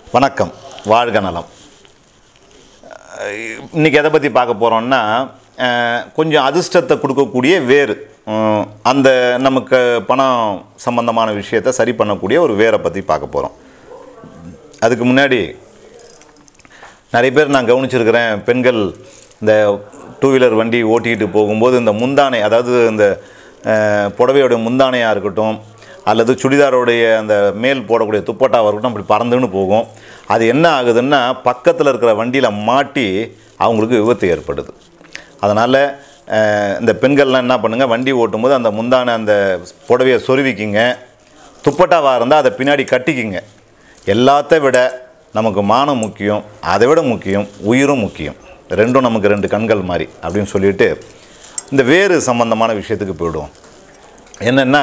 வணக்கம் வாழ்க நலம் இன்றைக்கி எதை பற்றி பார்க்க போகிறோம்னா அஹ், கொஞ்சம் அதிர்ஷ்டத்தை கொடுக்கக்கூடிய வேறு உம், அந்த நமக்கு பணம் சம்பந்தமான விஷயத்தை சரி பண்ணக்கூடிய ஒரு வேரை பற்றி பார்க்க போகிறோம் அதுக்கு முன்னாடி நிறைய பேர் நான் கவனிச்சிருக்கிறேன் பெண்கள் இந்த டூ வீலர் வண்டி ஓட்டிக்கிட்டு போகும்போது இந்த முந்தானை அதாவது இந்த அஹ், புடவையோட முந்தானையாக இருக்கட்டும் அல்லது சுடிதாரோடைய அந்த மேல் போடக்கூடிய துப்பட்டாவாக இருக்கட்டும் அப்படி பறந்துன்னு போகும் அது என்ன ஆகுதுன்னா பக்கத்தில் இருக்கிற வண்டியில் மாட்டி அவங்களுக்கு விபத்து ஏற்படுது அதனால் இந்த பெண்கள்லாம் என்ன பண்ணுங்கள் வண்டி ஓட்டும்போது அந்த முந்தானை அந்த புடவையை சொருவிக்கிங்க துப்பட்டாவாக இருந்தால் அதை பின்னாடி கட்டிக்கிங்க எல்லாத்த விட நமக்கு மானம் முக்கியம் அதை விட முக்கியம் உயிரும் முக்கியம் ரெண்டும் நமக்கு ரெண்டு கண்கள் மாதிரி அப்படின்னு சொல்லிட்டு இந்த வேறு சம்பந்தமான விஷயத்துக்கு போயிடுவோம் என்னென்னா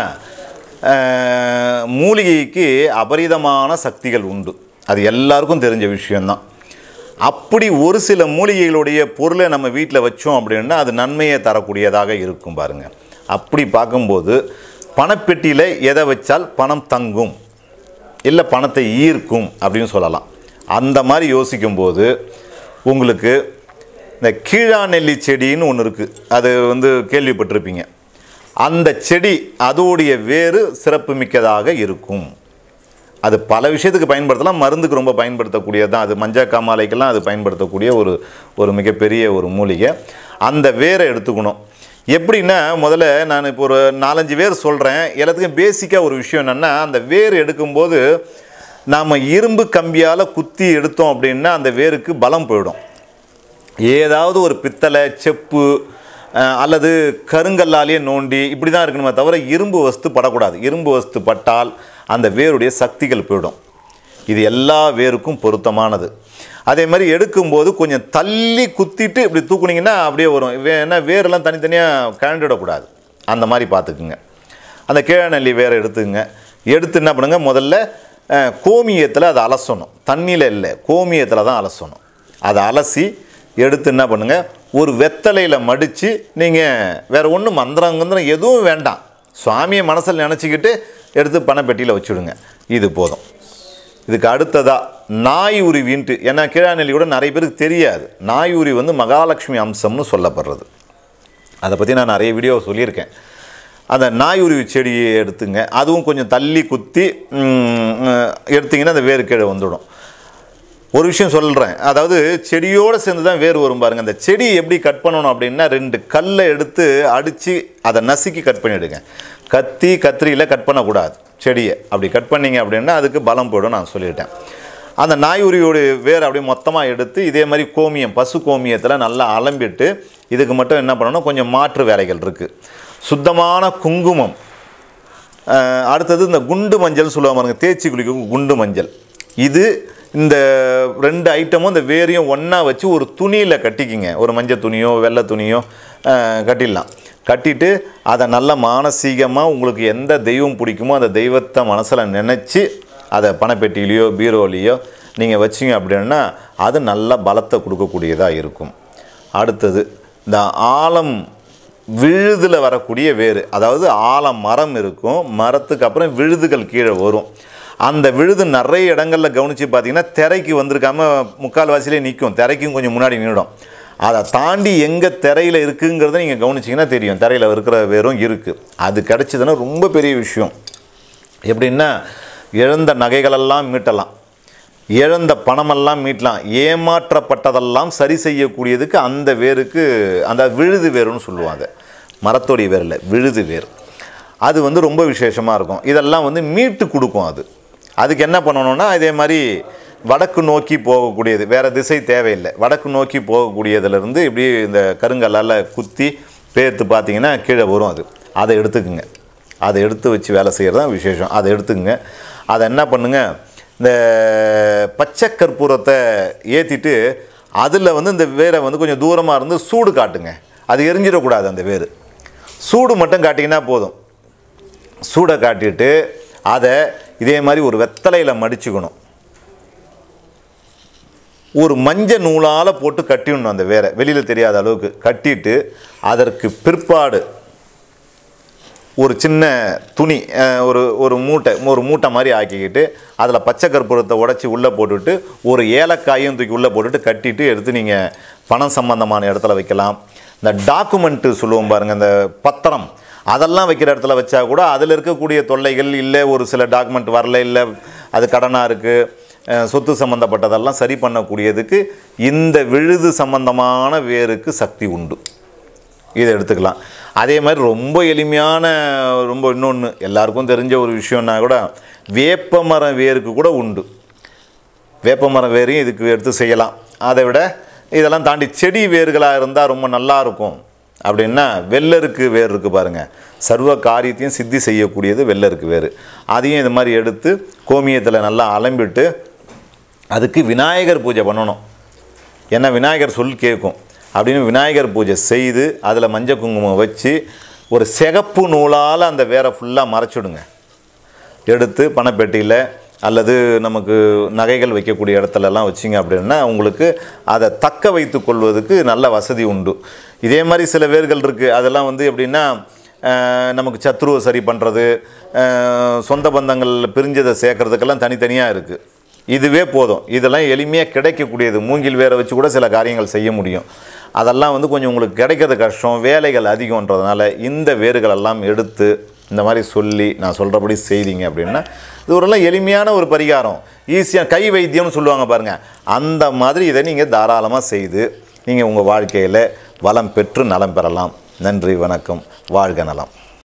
அஹ், மூலிகைக்கு அபரிதமான சக்திகள் உண்டு அது எல்லாருக்கும் தெரிஞ்ச விஷயந்தான் அப்படி ஒரு சில மூலிகைகளுடைய பொருளை நம்ம வீட்டில் வச்சோம் அப்படின்னா அது நன்மையை தரக்கூடியதாக இருக்கும் பாருங்கள் அப்படி பார்க்கும்போது பணப்பெட்டியில் எதை வச்சால் பணம் தங்கும் இல்லை பணத்தை ஈர்க்கும் அப்படின்னு சொல்லலாம் அந்த மாதிரி யோசிக்கும்போது உங்களுக்கு இந்த கீழாநெல்லி செடின்னு ஒன்று இருக்குது அது வந்து கேள்விப்பட்டிருப்பீங்க அந்த செடி அதோடைய வேறு சிறப்பு மிக்கதாக இருக்கும் அது பல விஷயத்துக்கு பயன்படுத்தலாம் மருந்துக்கு ரொம்ப பயன்படுத்தக்கூடியது தான் அது மஞ்சள் காமாலைக்கெல்லாம் அது பயன்படுத்தக்கூடிய ஒரு ஒரு மிகப்பெரிய ஒரு மூலிகை அந்த வேரை எடுத்துக்கணும் எப்படின்னா முதல்ல நான் இப்போ ஒரு நாலஞ்சு வேர் சொல்கிறேன் எல்லாத்துக்கும் பேசிக்காக ஒரு விஷயம் என்னென்னா அந்த வேர் எடுக்கும்போது நாம் இரும்பு கம்பியால் குத்தி எடுத்தோம் அப்படின்னா அந்த வேருக்கு பலம் போயிடும் ஏதாவது ஒரு பித்தளை செப்பு அஹ், அல்லது கருங்கல்லாலேயே நோண்டி இப்படி தான் இருக்கணுமே தவிர இரும்பு வஸ்து படக்கூடாது இரும்பு வஸ்து பட்டால் அந்த வேருடைய சக்திகள் போயிடும் இது எல்லா வேருக்கும் பொருத்தமானது அதே மாதிரி எடுக்கும்போது கொஞ்சம் தள்ளி குத்திட்டு இப்படி தூக்குனீங்கன்னா அப்படியே வரும் வே- ஏன்னா வேரெல்லாம் தனித்தனியாக கழண்டிடக்கூடாது அந்த மாதிரி பார்த்துக்குங்க அந்த கீழநெல்லி வேரை எடுத்துங்க எடுத்து என்ன பண்ணுங்க முதல்ல அஹ், கோமியத்தில் அதை அலசணும் தண்ணியில் இல்லை கோமியத்தில் தான் அலசணும் அதை அலசி எடுத்து என்ன பண்ணுங்கள் ஒரு வெத்தலையில் மடித்து நீங்கள் வேறு ஒன்றும் மந்திரம் கந்திரம் எதுவும் வேண்டாம் சுவாமியை மனசில் நினச்சிக்கிட்டு எடுத்து பணப்பெட்டியில் வச்சுடுங்க இது போதும் இதுக்கு அடுத்ததா நாய் உருவின்ட்டு ஏன்னா கீழாநெல்லி கூட நிறைய பேருக்கு தெரியாது நாய் உருவி வந்து மகாலட்சுமி அம்சம்னு சொல்லப்படுறது அதை பற்றி நான் நிறைய வீடியோ சொல்லியிருக்கேன் அந்த நாய் உருவி செடியை எடுத்துங்க அதுவும் கொஞ்சம் தள்ளி குத்தி ம், ம், எடுத்தீங்கன்னா அந்த வேறு கீழே வந்துடும் ஒரு விஷயம் சொல்கிறேன் அதாவது செடியோடு சேர்ந்து தான் வேர் வரும் பாருங்க அந்த செடி எப்படி கட் பண்ணணும் அப்படின்னா ரெண்டு கல்லை எடுத்து அடித்து அதை நசுக்கி கட் பண்ணிவிடுங்க கத்தி கத்திரியில் கட் பண்ணக்கூடாது செடியை அப்படி கட் பண்ணீங்க அப்படின்னா அதுக்கு பலம் போயிடும் நான் சொல்லிட்டேன் அந்த நாய் உரியோட வேர் அப்படியே மொத்தமாக எடுத்து இதே மாதிரி கோமியம் பசு கோமியத்தில் நல்லா அலம்பிட்டு இதுக்கு மட்டும் என்ன பண்ணணும் கொஞ்சம் மாற்று வேலைகள் இருக்குது சுத்தமான குங்குமம் அஹ், அடுத்தது இந்த குண்டு மஞ்சள் சொல்லுவாங்க பாருங்க தேய்ச்சி குளிக்கும் குண்டு மஞ்சள் இது இந்த ரெண்டு ஐட்டமும் இந்த வேரையும் ஒன்றா வச்சு ஒரு துணியில் கட்டிக்கிங்க ஒரு மஞ்சள் துணியோ வெள்ளை துணியோ அஹ், கட்டிடலாம் கட்டிட்டு அதை நல்ல மானசீகமாக உங்களுக்கு எந்த தெய்வம் பிடிக்குமோ அந்த தெய்வத்தை மனசில் நினச்சி அதை பணப்பெட்டியிலையோ பீரோலையோ நீங்கள் வச்சிங்க அப்படின்னா அது நல்ல பலத்தை கொடுக்கக்கூடியதாக இருக்கும் அடுத்தது இந்த ஆலம் விழுதில் வரக்கூடிய வேறு அதாவது ஆலம் மரம் இருக்கும் மரத்துக்கு அப்புறம் விழுதுகள் கீழே வரும் அந்த விழுது நிறைய இடங்களில் கவனித்து பார்த்தீங்கன்னா திரைக்கு வந்திருக்காம முக்கால் வாசிலே நிற்கும் திரைக்கும் கொஞ்சம் முன்னாடி நின்றுடும் அதை தாண்டி எங்கே திரையில் இருக்குங்கிறத நீங்கள் கவனிச்சிங்கன்னா தெரியும் திரையில் இருக்கிற வேரும் இருக்குது அது கிடச்சிதுன்னா ரொம்ப பெரிய விஷயம் எப்படின்னா இழந்த நகைகளெல்லாம் மீட்டலாம் இழந்த பணமெல்லாம் மீட்டலாம் ஏமாற்றப்பட்டதெல்லாம் சரி செய்யக்கூடியதுக்கு அந்த வேருக்கு அந்த விழுது வேருன்னு சொல்லுவாங்க மரத்தோடைய வேர் இல்லை விழுது வேர் அது வந்து ரொம்ப விசேஷமாக இருக்கும் இதெல்லாம் வந்து மீட்டு கொடுக்கும் அது அதுக்கு என்ன பண்ணணும்னா இதே மாதிரி வடக்கு நோக்கி போகக்கூடியது வேறு திசை தேவையில்லை வடக்கு நோக்கி போகக்கூடியதுலேருந்து இப்படி இந்த கருங்கல்லால் குத்தி பேர்த்து பார்த்தீங்கன்னா கீழே வரும் அது அதை எடுத்துக்குங்க அதை எடுத்து வச்சு வேலை செய்கிறது தான் விசேஷம் அதை எடுத்துக்கங்க அதை என்ன பண்ணுங்க இந்த பச்சை கற்பூரத்தை ஏற்றிட்டு அதில் வந்து இந்த வேரை வந்து கொஞ்சம் தூரமாக இருந்து சூடு காட்டுங்க அது எரிஞ்சிடக்கூடாது அந்த வேர் சூடு மட்டும் காட்டிங்கன்னா போதும் சூடை காட்டிட்டு அதை இதே மாதிரி ஒரு வெத்தலையில் மடிச்சுக்கணும் ஒரு மஞ்ச நூலால் போட்டு கட்டிடணும் அந்த வேரை வெளியில் தெரியாத அளவுக்கு கட்டிட்டு அதற்கு பிற்பாடு ஒரு சின்ன துணி அஹ், ஒரு ஒரு மூட்டை ஒரு மூட்டை மாதிரி ஆக்கிக்கிட்டு அதில் பச்சை கற்பூரத்தை உடச்சி உள்ளே போட்டுட்டு ஒரு ஏலக்காயும் தூக்கி உள்ளே போட்டுட்டு கட்டிட்டு எடுத்து நீங்கள் பணம் சம்பந்தமான இடத்துல வைக்கலாம் இந்த டாக்குமெண்ட்டு சொல்லுவோம் பாருங்கள் இந்த பத்திரம் அதெல்லாம் வைக்கிற இடத்துல வச்சா கூட அதில் இருக்கக்கூடிய தொல்லைகள் இல்லை ஒரு சில டாக்குமெண்ட் வரல இல்லை அது கடனாக இருக்குது சொத்து சம்மந்தப்பட்டதெல்லாம் சரி பண்ணக்கூடியதுக்கு இந்த விழுது சம்பந்தமான வேருக்கு சக்தி உண்டு இதை எடுத்துக்கலாம் அதே மாதிரி ரொம்ப எளிமையான ரொம்ப இன்னொன்று எல்லாருக்கும் தெரிஞ்ச ஒரு விஷயம்னா கூட வேப்பமரம் வேருக்கு கூட உண்டு வேப்பமரம் வேரையும் இதுக்கு எடுத்து செய்யலாம் அதை விட இதெல்லாம் தாண்டி செடி வேர்களாக இருந்தால் ரொம்ப நல்லா இருக்கும் அப்படின்னா வெள்ளருக்கு வேர் இருக்குது பாருங்கள் சர்வ காரியத்தையும் சித்தி செய்யக்கூடியது வெள்ளருக்கு வேர் அதையும் இது மாதிரி எடுத்து கோமியத்தில் நல்லா அலம்பிட்டு அதுக்கு விநாயகர் பூஜை பண்ணணும் ஏன்னா விநாயகர் சொல் கேட்கும் அப்படின்னு விநாயகர் பூஜை செய்து அதில் மஞ்சள் குங்குமம் வச்சு ஒரு சிகப்பு நூலால் அந்த வேரை ஃபுல்லாக மறைச்சிடுங்க எடுத்து பணப்பெட்டியில் அல்லது நமக்கு நகைகள் வைக்கக்கூடிய இடத்துலலாம் வச்சிங்க அப்படின்னா உங்களுக்கு அதை தக்க வைத்து கொள்வதற்கு நல்ல வசதி உண்டு இதே மாதிரி சில வேர்கள் இருக்குது அதெல்லாம் வந்து எப்படின்னா அஹ், நமக்கு சத்ருவை சரி பண்ணுறது சொந்த பந்தங்கள் பிரிஞ்சதை சேர்க்கறதுக்கெல்லாம் தனித்தனியாக இருக்குது இதுவே போதும் இதெல்லாம் எளிமையாக கிடைக்கக்கூடியது மூங்கில் வேரை வச்சு கூட சில காரியங்கள் செய்ய முடியும் அதெல்லாம் வந்து கொஞ்சம் உங்களுக்கு கிடைக்கிறது கஷ்டம் வேலைகள் அதிகன்றதுனால இந்த வேர்களெல்லாம் எடுத்து இந்த மாதிரி சொல்லி நான் சொல்கிறபடி செய்தீங்க அப்படின்னா இது ஒரெல்லாம் எளிமையான ஒரு பரிகாரம் ஈஸியாக கை வைத்தியம்னு சொல்லுவாங்க பாருங்கள் அந்த மாதிரி இதை நீங்கள் தாராளமாக செய்து நீங்கள் உங்கள் வாழ்க்கையில் வளம் பெற்று நலம் பெறலாம் நன்றி வணக்கம் வாழ்க நலம்